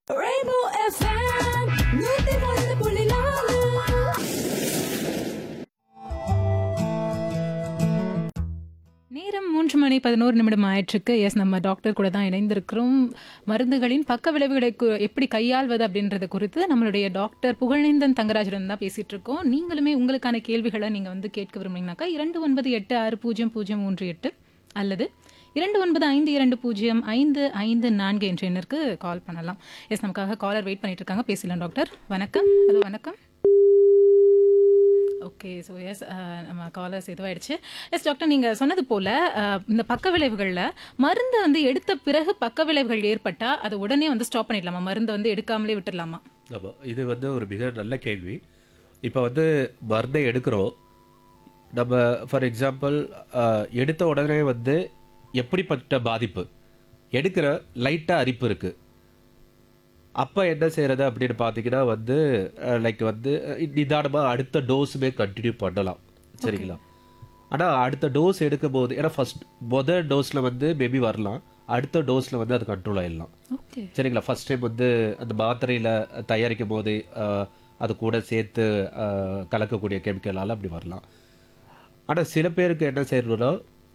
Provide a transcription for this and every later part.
Rainbow FM, நூத்தி ஒன்று புள்ளி நாலு நேரம் மூன்று மணி பதினோரு நிமிடம் ஆயிற்றுக்கு எஸ் நம்ம டாக்டர் கூட தான் இணைந்திருக்கிறோம் மருந்துகளின் பக்க விளைவுகளை கு- எப்படி கையாள்வது அப்படின்றது குறித்து நம்மளுடைய டாக்டர் புகழேந்தன் தங்கராஜன் தான் பேசிட்டு இருக்கோம் நீங்களுமே உங்களுக்கான கேள்விகளை நீங்க வந்து கேட்க விரும்புனீங்கன்னாக்கா இரண்டு ஒன்பது எட்டு ஆறு பூஜ்ஜியம் பூஜ்ஜியம் மூன்று எட்டு அல்லது இரண்டு ஒன்பது ஐந்து இரண்டு பூஜ்ஜியம் ஐந்து ஐந்து நான்கு என்ற எண்ணிற்கு கால் பண்ணலாம் எஸ் நமக்காக காலர் வெயிட் பண்ணிட்டு இருக்காங்க பேசலாம் டாக்டர் வணக்கம் ஹலோ வணக்கம் ஓகே ஸோ எஸ் நம்ம காலர்ஸ் இதுவாயிடுச்சு எஸ் டாக்டர் நீங்கள் சொன்னது போல் இந்த பக்க விளைவுகளில் மருந்து வந்து எடுத்த பிறகு பக்க விளைவுகள் ஏற்பட்டால் அதை உடனே வந்து ஸ்டாப் பண்ணிடலாமா மருந்து வந்து எடுக்காமலே விட்டுடலாமா ஆமாம் இது வந்து ஒரு மிக நல்ல கேள்வி இப்போ வந்து மருந்தை எடுக்கிறோம் நம்ம ஃபார் எக்ஸாம்பிள் எடுத்த உடனே வந்து எப்படிப்பட்ட பாதிப்பு எடுக்கிற லைட்டாக அரிப்பு இருக்குது அப்போ என்ன செய்கிறது அப்படின்னு பார்த்தீங்கன்னா வந்து லைக் வந்து நிதானமாக அடுத்த டோஸுமே கண்டினியூ பண்ணலாம் சரிங்களா ஆனால் அடுத்த டோஸ் எடுக்கும் போது ஏன்னா ஃபர்ஸ்ட் மொதல் டோஸில் வந்து மேபி வரலாம் அடுத்த டோஸில் வந்து அது கண்ட்ரோல் ஆயிடலாம் ஓகே சரிங்களா ஃபர்ஸ்ட் டைம் வந்து அந்த மாத்திரையில் தயாரிக்கும் போது அஹ், அது கூட சேர்த்து அஹ், கலக்கக்கூடிய கெமிக்கலால் அப்படி வரலாம் ஆனால் சில பேருக்கு என்ன செய்யணும்னா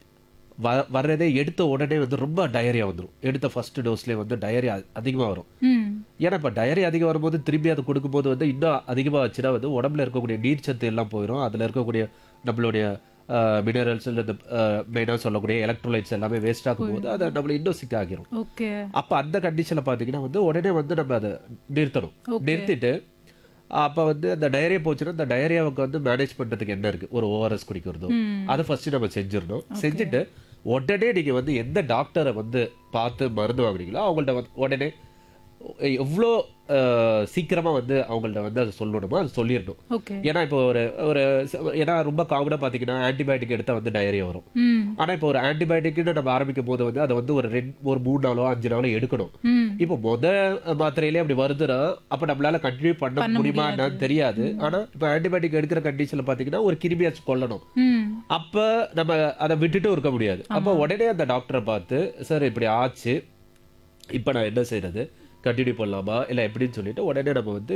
வ வர்றதே எடுத்த உடனே வந்து ரொம்ப டயரியா வந்துடும் எடுத்த ஃபர்ஸ்ட் டோஸ்லேயே வந்து டயரியா அதிகமாக வரும் ம் ஏன்னா இப்போ டயரி அதிகம் வரும்போது திரும்பி அது கொடுக்கும்போது வந்து இன்னும் அதிகமாக வச்சுன்னா வந்து உடம்புல இருக்கக்கூடிய நீர் சத்து எல்லாம் போயிடும் அதில் இருக்கக்கூடிய நம்மளுடைய மினரல்ஸ் இல்லை இந்த மெயினாக சொல்லக்கூடிய எலக்ட்ரோலைட்ஸ் எல்லாமே வேஸ்ட் ஆகும்போது அதை நம்மளை இன்னும் சிக்க ஆகிரும் ஓகே அப்போ அந்த கண்டிஷனில் பார்த்தீங்கன்னா வந்து உடனே வந்து நம்ம அதை நிறுத்தணும் நிறுத்திட்டு அப்போ வந்து அந்த டயரியா போச்சுன்னா அந்த டயரியாவுக்கு வந்து மேனேஜ் பண்ணுறதுக்கு என்ன இருக்குது ஒரு ஓஆர்எஸ் குடிக்கிறதோ அதை ஃபஸ்ட்டு நம்ம செஞ்சிடணும் செஞ்சுட்டு உடனே நீங்கள் வந்து எந்த டாக்டரை வந்து பார்த்து மருந்து வாங்குறீங்களோ அவங்கள்ட்ட வந்து உடனே எவ்வளோ சீக்கிரமாக வந்து அவங்கள்ட்ட வந்து அதை சொல்லணுமோ அதை சொல்லிடணும் ஓகே ஏன்னா இப்போ ஒரு ஒரு ஏன்னா ரொம்ப காமனாக பார்த்தீங்கன்னா ஆன்டிபயோட்டிக் எடுத்தால் வந்து டயரியா வரும் ம் ஆனா இப்போ ஒரு ஆன்டிபயோட்டிக்னு நம்ம ஆரம்பிக்கும் போது வந்து அதை வந்து ஒரு ரெண்டு ஒரு மூணு நாளோ அஞ்சு நாளோ எடுக்கணும் ம் இப்போ முத மாத்திரையிலே அப்படி வருதுன்னா அப்ப நம்மளால கண்டினியூ பண்ண முடியுமா என்னன்னு தெரியாது ஆனா இப்போ ஆன்டிபயோட்டிக் எடுக்கிற கண்டிஷன்ல பாத்தீங்கன்னா ஒரு கிருமியாச்சு கொல்லணும் ம் அப்ப நம்ம அதை விட்டுட்டும் இருக்க முடியாது அப்போ உடனே அந்த டாக்டரை பார்த்து சார் இப்படி ஆச்சு இப்போ நான் என்ன செய்யறது கண்டினியூ பண்ணலாமா இல்லை எப்படின்னு சொல்லிட்டு உடனே நம்ம வந்து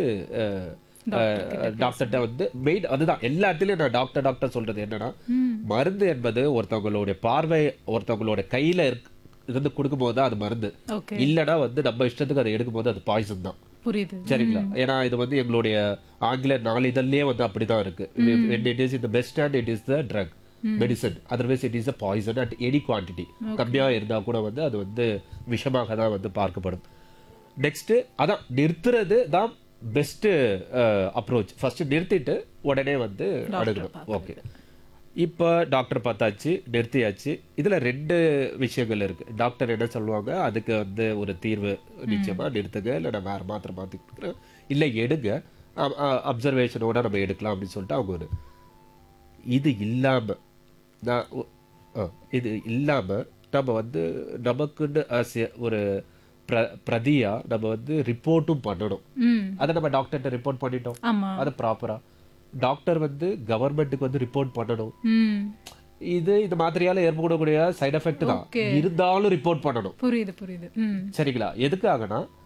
டாக்டர்கிட்ட வந்து மெயின் அதுதான் எல்லா இடத்துலயும் நான் டாக்டர் டாக்டர் சொல்றது என்னன்னா மருந்து என்பது ஒருத்தவங்களுடைய பார்வை ஒருத்தவங்களோட கையில இருக்- இருந்து கொடுக்கும்போது தான் அது மருந்து ஓகே இல்லைன்னா வந்து நம்ம இஷ்டத்துக்கு அதை எடுக்கும்போது அது பாய்சன் தான் புரியுது சரிங்களா ஏன்னா இது வந்து எங்களுடைய ஆங்கில நாளிதழ்லயே வந்து அப்படிதான் இருக்கு இட் இஸ் இந்த best and it is the drug medicine otherwise it is a poison at any quantity கம்மியா இருந்தா கூட வந்து அது வந்து விஷமாக தான் வந்து பார்க்கப்படும் நெக்ஸ்ட் அதான் நிறுத்துறது தான் பெஸ்ட் அப்ரோச் ஃபர்ஸ்ட் நிறுத்திட்டு உடனே வந்து அணுகணும் ஓகே இப்போ டாக்டர் பார்த்தாச்சு நிறுத்தியாச்சு இதுல ரெண்டு விஷயங்கள் இருக்கு டாக்டர் என்ன சொல்லுவாங்க அதுக்கு வந்து ஒரு தீர்வு நிச்சயமா நிறுத்துங்க இல்லை நான் வேற மாத்திரை மாற்றி கொடுக்குறேன் இல்லை எடுங்க அப்சர்வேஷனோட நம்ம எடுக்கலாம் அப்படின்னு சொல்லிட்டு அவங்க ஒரு இது இல்லாம நான் ஒ- ஆ, இது இல்லாம நம்ம வந்து நமக்குன்னு as a ஒரு பிர பிரதியா நம்ம வந்து ரிப்போர்ட்டும் பண்ணணும் ம் அதை நம்ம டாக்டர்கிட்ட ரிப்போர்ட் பண்ணிட்டோம் ஆமா அது ப்ராப்பரா டாக்டர் வந்து கவர்மெண்ட்டுக்கு வந்து ரிப்போர்ட் பண்ணணும் ம் இது இந்த மாத்திரையால ஏற்படக்கூடிய சைடு எஃபெக்ட் தான் இருந்தாலும் ரிப்போர்ட் பண்ணணும் புரியுது புரியுது ம் சரிங்களா எதுக்காகனா